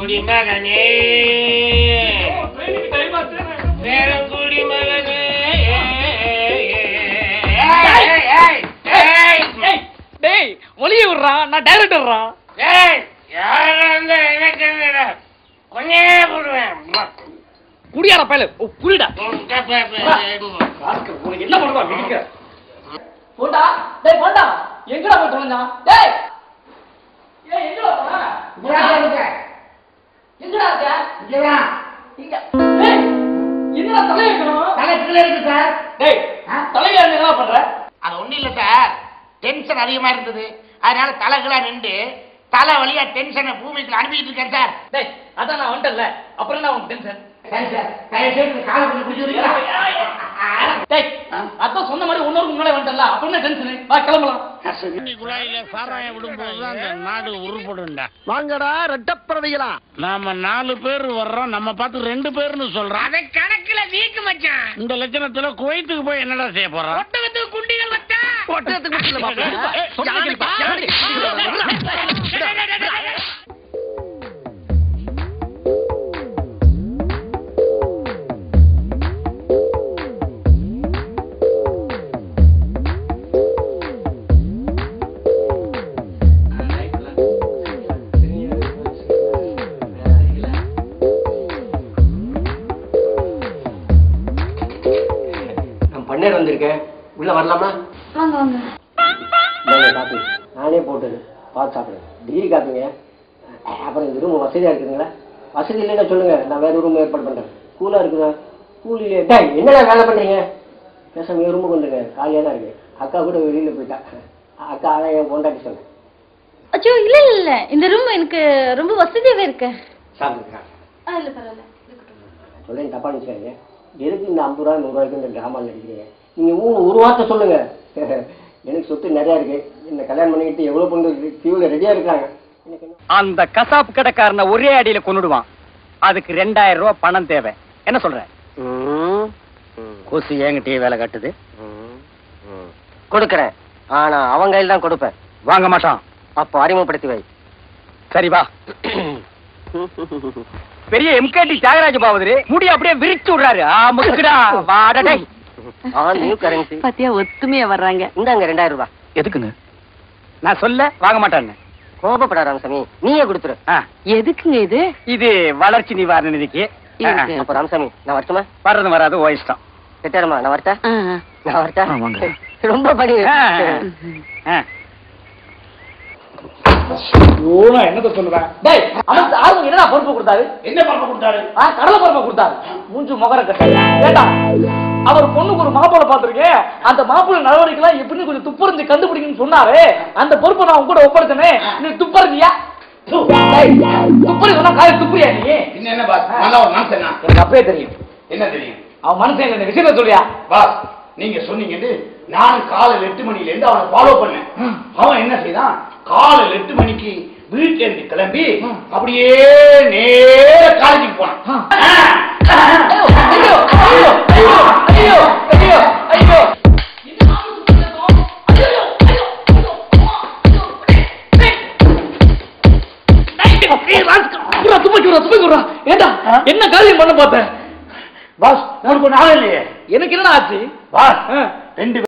குடிமகனே பெருங்குடி மகனே ஏய், ஏய், ஏய், ஏய், டேய் ஒளிய விடுறா நான் டைரக்டர்ரா ஏய், யாரா இருந்தா எனக்கு என்னடா? கொன்னே போடுவேன். குடியார பயல ஓ குடிடா உன்கிட்ட பே- பே- உனக்கு என்ன பண்றா மிதிக்க போண்டா டேய் போண்டா எங்கடா போய் தொலைஞ்சா டேய் ஏய் எங்கடா போன எங்கடா இருக்க இங்க டேய் என்னடா தலை வைக்கணும் டேய் தலையில என்ன பண்ற அது ஒண்ணும் இல்ல சார் டென்ஷன் அதிகமா இருந்தது அதனால தலைகளா நின்று தலை வழியா டென்ஷனை பூமிக்குள்ள அனுப்பிட்டு இருக்கேன் சார் டேய் அதான் நான் வந்துட்டல அப்புறம் என்ன உனக்கு டென்ஷன் சரி சார் தயவு காலை கொஞ்சம் பிடிச்சிருக்கீங்களா டேய் அதான் சொன்ன மாதிரி ஒன்னொருக்கு முன்னாடி வந்துட்டல அப்புறம் என்ன டென்ஷன் வா கிளம்பலாம் குழாயில சாராயம் விடும்போது தான் அந்த நாடு உருப்படும்டா வாங்கடா ரெட்டப்பறவைகளா நாம நாலு பேர் வர்றோம் நம்ம பார்த்து ரெண்டு பேர்னு சொல்றோம் அதை கணக்குல வீக்கு மச்சான் இந்த லட்சணத்துல குவைத்துக்கு போய் என்னடா செய்ய போறோம் ஒட்டகத்துக்கு குண்டிகள் வச்சா ஒட்டகத்துக்கு மட்டும் இல்ல மாப்பிள்ளை. ஏய், சொல்றத யானைக்கு, கேளுப்பா. யானைக்கு. நான் பன்னீர் வந்திருக்கேன் உள்ள வரலாமா வாங்க வாங்க இந்தாங்க காப்பி நானே போட்டது பார்த்து சாப்பிடுங்க டிகிரி காப்பிங்க அப்புறம் இந்த ரூம் வசதியாக இருக்குதுங்களா வசதி இல்லைன்னா சொல்லுங்க நான் வேற ரூம் ஏற்பாடு பண்ணுறேன் கூலாக இருக்குதா கூல் இல்லையா டேய் என்னடா வேலை பண்ணுறீங்க பேசாம என் ரூமுக்கு வந்துங்க காலியாக தான் இருக்கு அக்கா கூட வெளியில் போயிட்டா அக்கா அதான் என் பொண்டாட்டி சொன்னேன் அச்சோ இல்ல இல்ல இல்ல இந்த ரூம் எனக்கு ரொம்ப வசதியாவே இருக்கு சாப்பிடுங்க ஆ இல்ல பரவாயில்ல இருக்கட்டும். சொல்லேன் தப்பா நினச்சிக்காங்க எதுக்கு இந்த ஐம்பது ரூபா நூறுரூவாய்க்கு இந்த ட்ராமா நடிக்கிறீங்க நீங்கள் ஊ ஒரு வார்த்தை சொல்லுங்க எனக்கு சொத்து நிறையா இருக்கு இந்த கல்யாணம் பண்ணிக்கிட்டு எவ்வளோ பொண்ணு கியூவில் ரெடியாக இருக்காங்க எனக்கு என்ன அந்த கசாப்பு கடைக்காரனை ஒரே அடியில கொன்னுடுவான் அதுக்கு ரெண்டாயிரம் ரூபாய் பணம் தேவை என்ன சொல்ற கொசு என்கிட்டயே வேலை கட்டுது கொடுக்குறேன் ஆனா அவன் கையில் தான் கொடுப்பேன் வாங்க மாட்டான் அப்போ அறிமுகப்படுத்தி வை சரி வா பெரிய எம்கேடி தியாகராஜ பாவதரு முடி அப்படியே விரிச்சு விடுறாரு ஆ முக்குடா வாடா டேய் ஆன் நியூ கரன்சி பாத்தியா ஒத்துமையா வர்றாங்க இந்தாங்க ரெண்டாயிரம் ரூபாய் எதுக்குங்க நான் சொல்ல வாங்க மாட்டான்னு கோபப்படாத ராமசாமி நீயே கொடுத்துரு ஆ, எதுக்குங்க இது இது வளர்ச்சி நிவாரண நிதிக்கு ஆ, இருக்கு. அப்போ ராமசாமி நான் வரட்டுமா வர்றது வராது ஓ இஷ்டம் செட்டாரமா நான் வரட்டா ஆ, ஆ. நான் வரட்டா ஆ, வாங்க. ரொம்ப படி ஆ, ஆ. என்னத்த சொல்லுவேன் டேய் அவன் ஆர்வம் என்னடா பொறுப்பு கொடுத்தாரு என்ன பாப்பா கொடுத்தாரு ஆ கடலை பொறுப்பை கொடுத்தாரு மூஞ்சு முகர கட்ட கேட்டா அவர் பொண்ணுக்கு ஒரு மாப்பிள்ளை பார்த்திருக்கேன் அந்த மாப்பிள்ளை நடவடிக்கைலாம் எப்படின்னு கொஞ்சம் துப்பறிஞ்சு கண்டுபிடிக்கணும்னு சொன்னாரு அந்த பொறுப்பை நான் உங்க கூட ஒப்படைச்சனே நீ துப்பறிஞ்சியா துப்பறி சொன்னா காய் துப்புறியா நீ என்ன என்ன பாஸ் நல்லா ஒரு மனுஷனா எனக்கு அப்பவே தெரியும் என்ன தெரியும் அவன் மனுஷன் இந்த விஷயத்த சொல்லியா பாஸ் நீங்க சொன்னீங்கன்னு நானும் காலையில் எட்டு மணில இருந்து அவனை ஃபாலோ பண்ணேன் அவன் என்ன செய்தான் காலையில் எட்டு மணிக்கு வீட்டுல இருந்து கிளம்பி அப்படியே நேர காலேஜுக்கு போனான் ஐயோ ஐயோ ஐயோ ஐயோ ஐயோ ஐயோ என்ன காரியம் பண்ண பார்த்தேன் பாஸ் உனக்கு நாளே இல்லையே எனக்கு என்னடா ஆச்சு பாஸ் ஆ. ரெண்டு